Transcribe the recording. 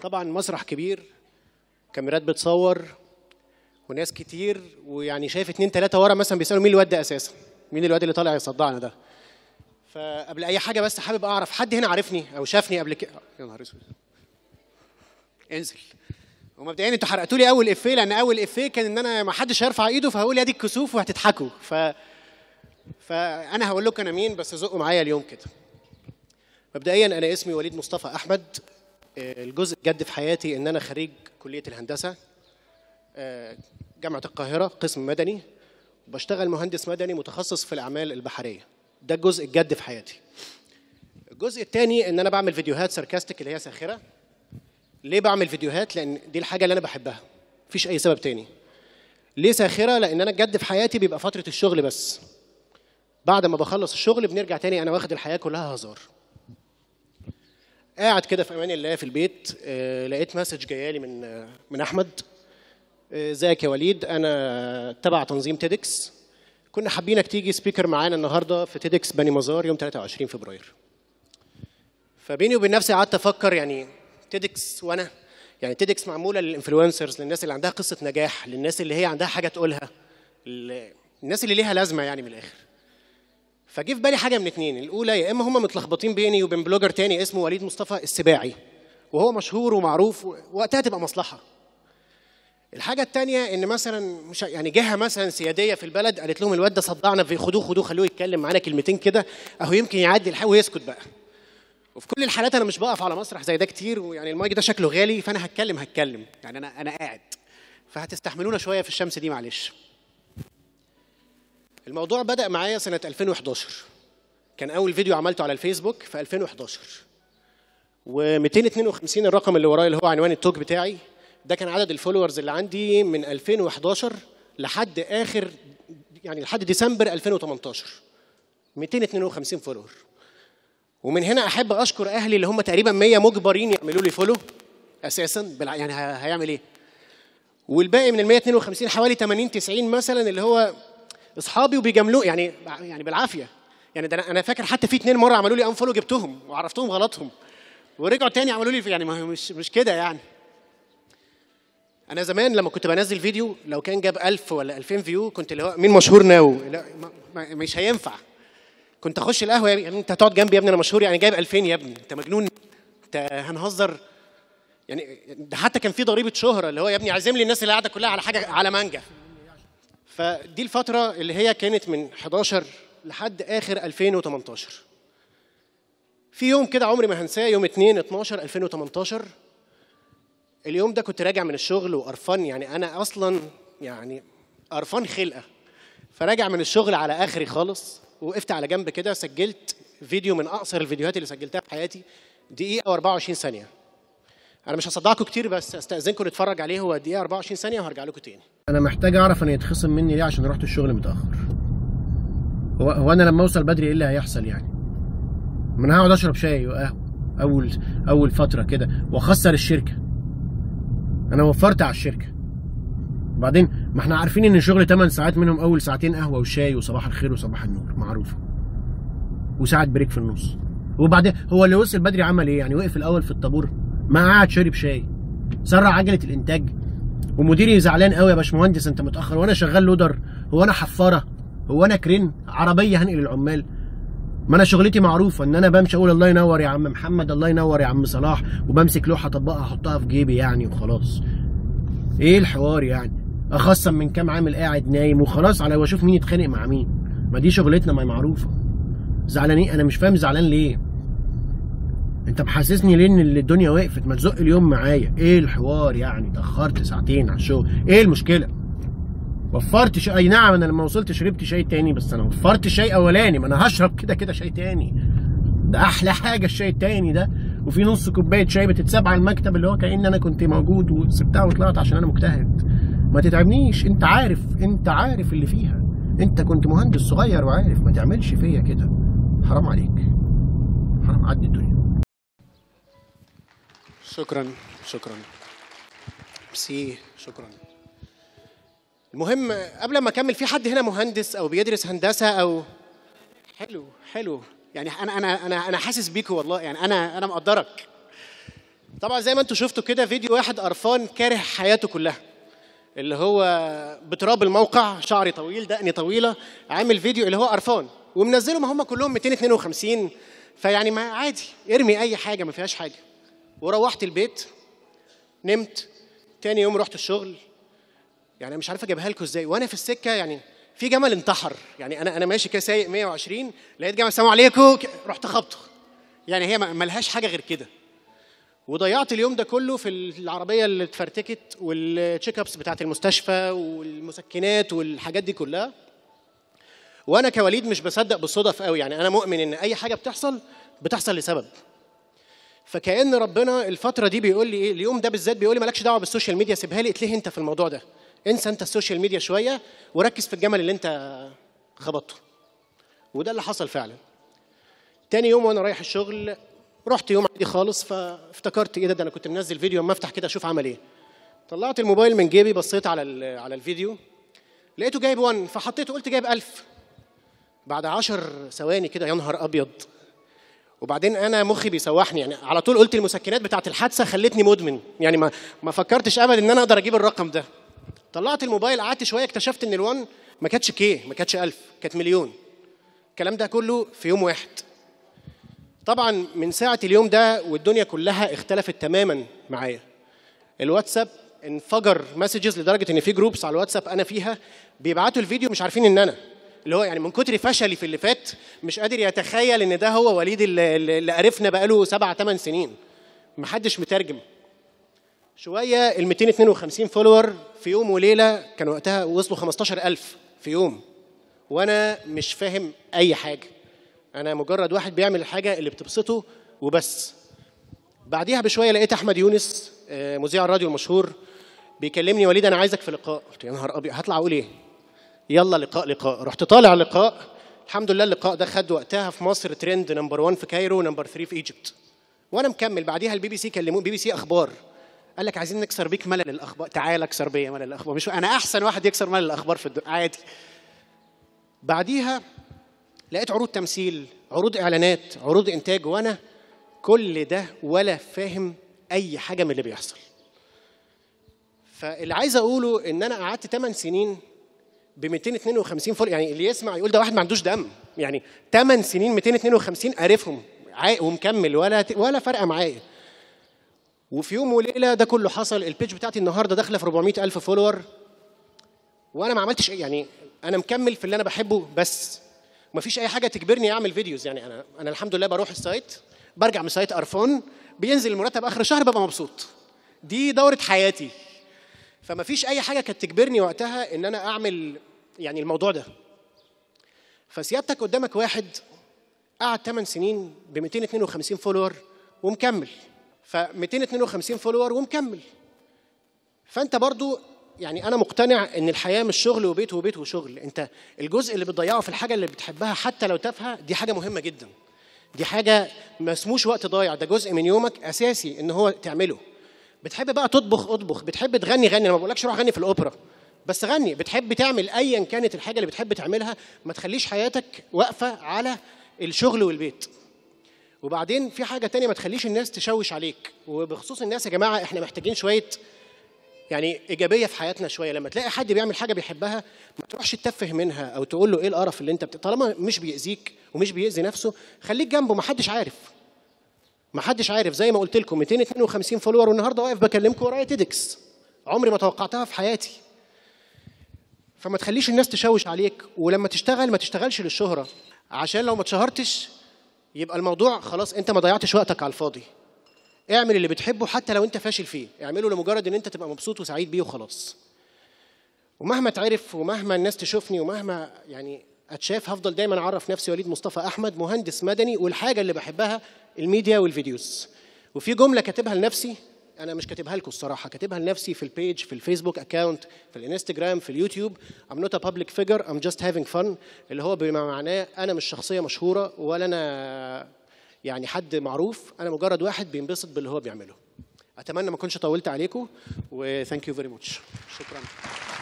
طبعا مسرح كبير كاميرات بتصور وناس كتير ويعني شايف اتنين تلاته ورا مثلا بيسالوا مين الواد ده اساسا مين الواد اللي طالع يصدعنا ده فقبل اي حاجه بس حابب اعرف حد هنا عارفني او شافني قبل كده يا نهار اسود انزل ومبدئيا انتوا حرقتوا لي اول افيه لان اول افيه كان ان انا ما حدش هيرفع ايده فهقول يا دي الكسوف وهتضحكوا ف فانا هقول لكم انا مين بس زقوا معايا اليوم كده مبدئيا انا اسمي وليد مصطفى احمد آه، الجزء الجد في حياتي ان انا خريج كليه الهندسه آه، جامعه القاهره قسم مدني وبشتغل مهندس مدني متخصص في الاعمال البحريه ده الجزء الجد في حياتي الجزء الثاني ان انا بعمل فيديوهات ساركاستيك اللي هي ساخره ليه بعمل فيديوهات لان دي الحاجه اللي انا بحبها مفيش اي سبب تاني ليه ساخره لان انا الجد في حياتي بيبقى فتره الشغل بس بعد ما بخلص الشغل بنرجع تاني انا واخد الحياه كلها هزار قاعد كده في امان الله في البيت آه، لقيت مسج جايالي من آه، من احمد آه، ازيك يا وليد انا تبع تنظيم تيدكس كنا حابينك تيجي سبيكر معانا النهارده في تيدكس بني مزار يوم 23 فبراير فبيني وبين نفسي قعدت افكر يعني تيدكس وانا يعني تيدكس معموله للانفلونسرز للناس اللي عندها قصه نجاح للناس اللي هي عندها حاجه تقولها ال- الناس اللي ليها لازمه يعني من الاخر فجه في بالي حاجه من اتنين الاولى يا اما هم متلخبطين بيني وبين بلوجر تاني اسمه وليد مصطفى السباعي وهو مشهور ومعروف وقتها تبقى مصلحه الحاجه التانية ان مثلا مش يعني جهه مثلا سياديه في البلد قالت لهم الواد ده صدعنا في خدوه خدوه خلوه يتكلم معانا كلمتين كده اهو يمكن يعدي الحق ويسكت بقى وفي كل الحالات انا مش بقف على مسرح زي ده كتير ويعني المايك ده شكله غالي فانا هتكلم هتكلم يعني انا انا قاعد فهتستحملونا شويه في الشمس دي معلش الموضوع بدا معايا سنه 2011 كان اول فيديو عملته على الفيسبوك في 2011 و252 الرقم اللي ورايا اللي هو عنوان التوك بتاعي ده كان عدد الفولورز اللي عندي من 2011 لحد اخر يعني لحد ديسمبر 2018 252 فولور ومن هنا احب اشكر اهلي اللي هم تقريبا 100 مجبرين يعملوا لي فولو اساسا بالع... يعني ه- هيعمل ايه والباقي من ال 152 حوالي 80 90 مثلا اللي هو اصحابي وبيجاملوا يعني يعني بالعافيه يعني ده انا أنا فاكر حتى في اتنين مره عملوا لي انفولو جبتهم وعرفتهم غلطهم ورجعوا تاني عملوا لي يعني ما هو مش مش كده يعني انا زمان لما كنت بنزل فيديو لو كان جاب 1000 ولا 2000 فيو كنت اللي هو مين مشهور ناو لا ما ما مش هينفع كنت اخش القهوه يا ابني انت هتقعد جنبي يا ابني انا مشهور يعني جايب 2000 يا ابني انت مجنون انت هنهزر يعني ده حتى كان في ضريبه شهره اللي هو يا ابني عازم لي الناس اللي قاعده كلها على حاجه على مانجا فدي الفتره اللي هي كانت من 11 لحد اخر 2018 في يوم كده عمري ما هنساه يوم 2 12 2018 اليوم ده كنت راجع من الشغل وقرفان يعني انا اصلا يعني قرفان خلقه فراجع من الشغل على اخري خالص وقفت على جنب كده سجلت فيديو من اقصر الفيديوهات اللي سجلتها في حياتي دقيقه و24 ثانيه انا مش هصدعكم كتير بس استاذنكم نتفرج عليه هو دقيقه 24 ثانيه وهرجع لكم تاني انا محتاج اعرف انا يتخصم مني ليه عشان رحت الشغل متاخر هو هو انا لما اوصل بدري ايه اللي هيحصل يعني ما انا هقعد اشرب شاي وقهوه اول اول فتره كده واخسر الشركه انا وفرت على الشركه بعدين ما احنا عارفين ان الشغل 8 ساعات منهم اول ساعتين قهوه وشاي وصباح الخير وصباح النور معروفه وساعه بريك في النص وبعدين هو اللي وصل بدري عمل ايه يعني وقف الاول في الطابور ما قعد شرب شاي سرع عجله الانتاج ومديري زعلان قوي يا باشمهندس انت متاخر وانا شغال لودر هو انا حفاره هو انا كرين عربيه هنقل العمال ما انا شغلتي معروفه ان انا بمشي اقول الله ينور يا عم محمد الله ينور يا عم صلاح وبمسك لوحه اطبقها احطها في جيبي يعني وخلاص ايه الحوار يعني اخصم من كام عامل قاعد نايم وخلاص على واشوف مين يتخانق مع مين ما دي شغلتنا ما هي معروفه زعلان ايه انا مش فاهم زعلان ليه انت محسسني ليه ان الدنيا وقفت ما تزق اليوم معايا ايه الحوار يعني اتاخرت ساعتين على الشغل ايه المشكله وفرت شاي اي نعم انا لما وصلت شربت شاي تاني بس انا وفرت شاي اولاني ما انا هشرب كده كده شاي تاني ده احلى حاجه الشاي التاني ده وفي نص كوبايه شاي بتتساب على المكتب اللي هو كان انا كنت موجود وسبتها وطلعت عشان انا مجتهد ما تتعبنيش انت عارف انت عارف اللي فيها انت كنت مهندس صغير وعارف ما تعملش فيا كده حرام عليك حرام عدي الدنيا شكرا شكرا ميرسي شكرا المهم قبل ما اكمل في حد هنا مهندس او بيدرس هندسه او حلو حلو يعني انا انا انا انا حاسس بيكوا والله يعني انا انا مقدرك طبعا زي ما انتم شفتوا كده فيديو واحد قرفان كاره حياته كلها اللي هو بتراب الموقع شعري طويل دقني طويله عامل فيديو اللي هو قرفان ومنزله ما هم كلهم 252 فيعني ما عادي ارمي اي حاجه ما فيهاش حاجه وروحت البيت نمت تاني يوم رحت الشغل يعني مش عارف اجيبها لكم ازاي وانا في السكه يعني في جمل انتحر يعني انا انا ماشي كده سايق 120 لقيت جمل السلام عليكم ك- رحت خبطه يعني هي ما- ملهاش حاجه غير كده وضيعت اليوم ده كله في العربيه اللي اتفرتكت والتشيك ابس بتاعت المستشفى والمسكنات والحاجات دي كلها وانا كوليد مش بصدق بالصدف قوي يعني انا مؤمن ان اي حاجه بتحصل بتحصل لسبب فكأن ربنا الفترة دي بيقول لي ايه اليوم ده بالذات بيقول لي مالكش دعوة بالسوشيال ميديا سيبها لي اتلهي انت في الموضوع ده انسى انت السوشيال ميديا شوية وركز في الجمل اللي انت خبطته وده اللي حصل فعلا تاني يوم وانا رايح الشغل رحت يوم عادي خالص فافتكرت ايه ده ده انا كنت منزل فيديو اما افتح كده اشوف عمل ايه طلعت الموبايل من جيبي بصيت على ال- على الفيديو لقيته جايب 1 فحطيته قلت جايب 1000 بعد 10 ثواني كده يا نهار ابيض وبعدين انا مخي بيسوحني يعني على طول قلت المسكنات بتاعت الحادثه خلتني مدمن يعني ما ما فكرتش ابدا ان انا اقدر اجيب الرقم ده طلعت الموبايل قعدت شويه اكتشفت ان الوان ما كانتش كي ما كانتش 1000 كانت مليون الكلام ده كله في يوم واحد طبعا من ساعه اليوم ده والدنيا كلها اختلفت تماما معايا الواتساب انفجر مسجز لدرجه ان في جروبس على الواتساب انا فيها بيبعتوا الفيديو مش عارفين ان انا اللي هو يعني من كتر فشلي في اللي فات مش قادر يتخيل ان ده هو وليد اللي, اللي عرفنا بقاله سبع ثمان سنين محدش مترجم شويه ال 252 فولور في يوم وليله كان وقتها وصلوا 15000 في يوم وانا مش فاهم اي حاجه انا مجرد واحد بيعمل الحاجه اللي بتبسطه وبس بعديها بشويه لقيت احمد يونس آه، مذيع الراديو المشهور بيكلمني وليد انا عايزك في لقاء قلت يا نهار ابيض هطلع اقول ايه يلا لقاء لقاء رحت طالع لقاء الحمد لله اللقاء ده خد وقتها في مصر ترند نمبر 1 في كايرو نمبر 3 في ايجيبت وانا مكمل بعديها البي بي سي كلموه بي بي سي اخبار قال لك عايزين نكسر بيك ملل الاخبار تعال اكسر بيا ملل الاخبار مش انا احسن واحد يكسر ملل الاخبار في الدنيا عادي بعديها لقيت عروض تمثيل عروض اعلانات عروض انتاج وانا كل ده ولا فاهم اي حاجه من اللي بيحصل فاللي عايز اقوله ان انا قعدت 8 سنين ب 252 فول يعني اللي يسمع يقول ده واحد ما عندوش دم يعني 8 سنين 252 عارفهم عا- ومكمل ولا ولا فارقه معايا وفي يوم وليله ده كله حصل البيج بتاعتي النهارده داخله في 400 الف فولور وانا ما عملتش اي يعني انا مكمل في اللي انا بحبه بس مفيش اي حاجه تجبرني اعمل فيديوز يعني انا انا الحمد لله بروح السايت برجع من السايت قرفان بينزل المرتب اخر الشهر ببقى مبسوط دي دوره حياتي فما فيش اي حاجه كانت تجبرني وقتها ان انا اعمل يعني الموضوع ده فسيادتك قدامك واحد قعد 8 سنين ب 252 فولور ومكمل ف 252 فولور ومكمل فانت برضو يعني انا مقتنع ان الحياه مش شغل وبيت وبيت وشغل انت الجزء اللي بتضيعه في الحاجه اللي بتحبها حتى لو تافهه دي حاجه مهمه جدا دي حاجه ما اسموش وقت ضايع ده جزء من يومك اساسي ان هو تعمله بتحب بقى تطبخ اطبخ بتحب تغني غني انا ما بقولكش روح غني في الاوبرا بس غني بتحب تعمل ايا كانت الحاجه اللي بتحب تعملها ما تخليش حياتك واقفه على الشغل والبيت وبعدين في حاجه تانية ما تخليش الناس تشوش عليك وبخصوص الناس يا جماعه احنا محتاجين شويه يعني ايجابيه في حياتنا شويه لما تلاقي حد بيعمل حاجه بيحبها ما تروحش تتفه منها او تقول له ايه القرف اللي انت بت... طالما مش بيأذيك ومش بيأذي نفسه خليك جنبه ما حدش عارف ما حدش عارف زي ما قلت لكم 252 فولور والنهارده واقف بكلمكم ورايا تيدكس عمري ما توقعتها في حياتي فما تخليش الناس تشوش عليك ولما تشتغل ما تشتغلش للشهره عشان لو ما اتشهرتش يبقى الموضوع خلاص انت ما ضيعتش وقتك على الفاضي اعمل اللي بتحبه حتى لو انت فاشل فيه اعمله لمجرد ان انت تبقى مبسوط وسعيد بيه وخلاص ومهما تعرف ومهما الناس تشوفني ومهما يعني اتشاف هفضل دايما اعرف نفسي وليد مصطفى احمد مهندس مدني والحاجه اللي بحبها الميديا والفيديوز وفي جمله كاتبها لنفسي انا مش كاتبها لكم الصراحه كاتبها لنفسي في البيج في الفيسبوك اكاونت في الانستجرام في اليوتيوب I'm not a public figure I'm just having fun اللي هو بما معناه انا مش شخصيه مشهوره ولا انا يعني حد معروف انا مجرد واحد بينبسط باللي هو بيعمله اتمنى ما اكونش طولت عليكم و thank you very much شكرا